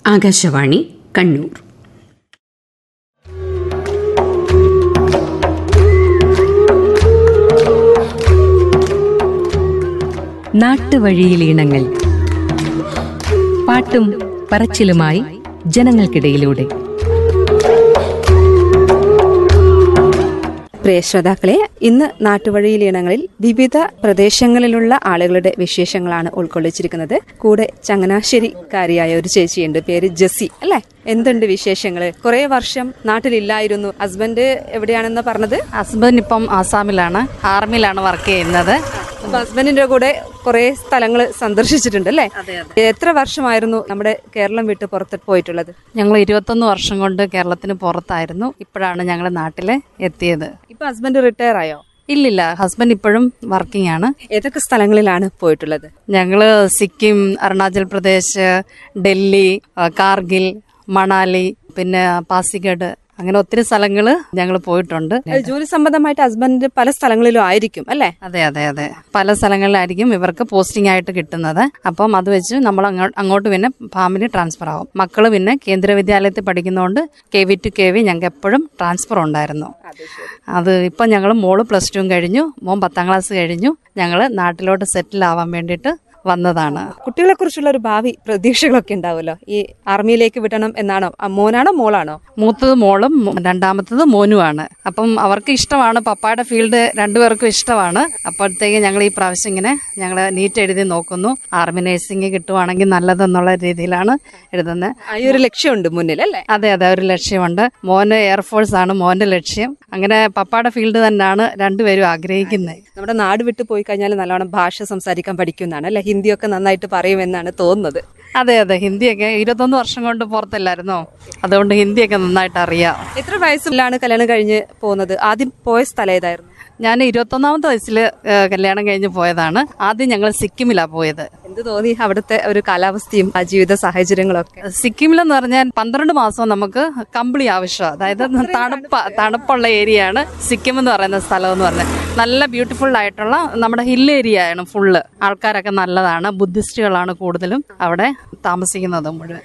ആകാശവാണി കണ്ണൂർ നാട്ടുവഴിയിലീണങ്ങൾ പാട്ടും പറച്ചിലുമായി ജനങ്ങൾക്കിടയിലൂടെ പ്രിയ ശ്രോതാക്കളെ ഇന്ന് നാട്ടുവഴിയിലിണങ്ങളിൽ വിവിധ പ്രദേശങ്ങളിലുള്ള ആളുകളുടെ വിശേഷങ്ങളാണ് ഉൾക്കൊള്ളിച്ചിരിക്കുന്നത് കൂടെ ചങ്ങനാശ്ശേരിക്കാരിയായ ഒരു ചേച്ചിയുണ്ട് പേര് ജസി അല്ലേ എന്തുണ്ട് വിശേഷങ്ങള് കുറെ വർഷം നാട്ടിലില്ലായിരുന്നു ഹസ്ബൻഡ് എവിടെയാണെന്ന് പറഞ്ഞത് ഹസ്ബൻഡ് ഇപ്പം ആസാമിലാണ് ആർമിയിലാണ് വർക്ക് ചെയ്യുന്നത് അപ്പൊ ഹസ്ബൻഡിന്റെ കൂടെ കുറെ സ്ഥലങ്ങൾ സന്ദർശിച്ചിട്ടുണ്ട് അല്ലേ എത്ര വർഷമായിരുന്നു നമ്മുടെ കേരളം വിട്ട് പുറത്ത് പോയിട്ടുള്ളത് ഞങ്ങൾ ഇരുപത്തൊന്ന് വർഷം കൊണ്ട് കേരളത്തിന് പുറത്തായിരുന്നു ഇപ്പോഴാണ് ഞങ്ങൾ നാട്ടിൽ എത്തിയത് ഇപ്പൊ ഹസ്ബൻഡ് റിട്ടയർ ആയോ ഇല്ലില്ല ഹസ്ബൻഡ് ഇപ്പോഴും വർക്കിംഗ് ആണ് ഏതൊക്കെ സ്ഥലങ്ങളിലാണ് പോയിട്ടുള്ളത് ഞങ്ങള് സിക്കിം അരുണാചൽ പ്രദേശ് ഡൽഹി ആ, കാർഗിൽ മണാലി പിന്നെ പാസിഗഡ് അങ്ങനെ ഒത്തിരി സ്ഥലങ്ങൾ ഞങ്ങൾ പോയിട്ടുണ്ട് ജോലി സംബന്ധമായിട്ട് ഹസ്ബൻഡ് പല സ്ഥലങ്ങളിലും ആയിരിക്കും അല്ലേ അതെ അതെ അതെ പല സ്ഥലങ്ങളിലായിരിക്കും ഇവർക്ക് പോസ്റ്റിംഗ് ആയിട്ട് കിട്ടുന്നത് അപ്പം അത് വെച്ച് നമ്മൾ അങ്ങോ- അങ്ങോട്ട് പിന്നെ ഫാമിലി ട്രാൻസ്ഫർ ആവും മക്കള് പിന്നെ കേന്ദ്ര വിദ്യാലയത്തിൽ പഠിക്കുന്നതുകൊണ്ട് K V to K V ഞങ്ങൾക്ക് എപ്പോഴും ട്രാൻസ്ഫർ ഉണ്ടായിരുന്നു അത് ഇപ്പം ഞങ്ങൾ മോള് പ്ലസ് ടു കഴിഞ്ഞു മോൻ പത്താം ക്ലാസ് കഴിഞ്ഞു ഞങ്ങൾ നാട്ടിലോട്ട് സെറ്റിൽ ആവാൻ വേണ്ടിയിട്ട് വന്നതാണ് കുട്ടികളെ കുറിച്ചുള്ള ഒരു ഭാവി പ്രതീക്ഷകളൊക്കെ ഉണ്ടാവുമല്ലോ ഈ ആർമിയിലേക്ക് വിടണം എന്നാണോ ആ, മോനാണോ മോളാണോ മൂത്തത് മോളും മോ- രണ്ടാമത്തത് മോനുമാണ് അപ്പം അവർക്ക് ഇഷ്ടമാണ് പപ്പായുടെ ഫീൽഡ് രണ്ടുപേർക്കും ഇഷ്ടമാണ് അപ്പോഴത്തേക്ക് ഞങ്ങൾ ഈ പ്രാവശ്യം ഇങ്ങനെ ഞങ്ങൾ നീറ്റ് എഴുതി നോക്കുന്നു ആർമി നഴ്സിംഗ് കിട്ടുവാണെങ്കിൽ നല്ലതെന്നുള്ള രീതിയിലാണ് എഴുതുന്നത് ആ ഈ ഒരു ലക്ഷ്യമുണ്ട് മുന്നിൽ അല്ലേ അതെ അതെ ഒരു ലക്ഷ്യമുണ്ട് മോന് എയർഫോഴ്സ് ആണ് മോന്റെ ലക്ഷ്യം അങ്ങനെ പപ്പായുടെ ഫീൽഡ് തന്നെയാണ് രണ്ടുപേരും ആഗ്രഹിക്കുന്നത് നമ്മുടെ നാട് വിട്ടു പോയി കഴിഞ്ഞാൽ നല്ലോണം ഭാഷ സംസാരിക്കാൻ പഠിക്കുന്നതാണ് അല്ലെ ഹിന്ദിയൊക്കെ നന്നായിട്ട് പറയുമെന്നാണ് തോന്നുന്നത് അതെ അതെ ഹിന്ദിയൊക്കെ ഇരുപത്തൊന്ന് വർഷം കൊണ്ട് പുറത്തല്ലായിരുന്നോ അതുകൊണ്ട് ഹിന്ദിയൊക്കെ നന്നായിട്ട് അറിയാം എത്ര വയസ്സിലാണ് കല്യാണം കഴിഞ്ഞ് പോകുന്നത് ആദ്യം പോയ സ്ഥലം ഏതായിരുന്നു ഞാൻ ഇരുപത്തൊന്നാമത്തെ വയസ്സിൽ കല്യാണം കഴിഞ്ഞ് പോയതാണ് ആദ്യം ഞങ്ങൾ സിക്കിമിലാണ് പോയത് എന്ത് തോന്നി അവിടുത്തെ ഒരു കാലാവസ്ഥയും ആ ജീവിത സാഹചര്യങ്ങളൊക്കെ സിക്കിമിലെന്ന് പറഞ്ഞാൽ പന്ത്രണ്ട് മാസം നമുക്ക് കമ്പിളി ആവശ്യമാണ് അതായത് തണുപ്പ തണുപ്പുള്ള ഏരിയയാണ് സിക്കിം എന്ന് പറയുന്ന സ്ഥലം എന്ന് പറഞ്ഞാൽ നല്ല ബ്യൂട്ടിഫുൾ ആയിട്ടുള്ള നമ്മുടെ ഹിൽ ഏരിയ ആണ് ഫുള്ള് ആൾക്കാരൊക്കെ നല്ലതാണ് ബുദ്ധിസ്റ്റുകളാണ് കൂടുതലും അവിടെ താമസിക്കുന്നത് മുഴുവൻ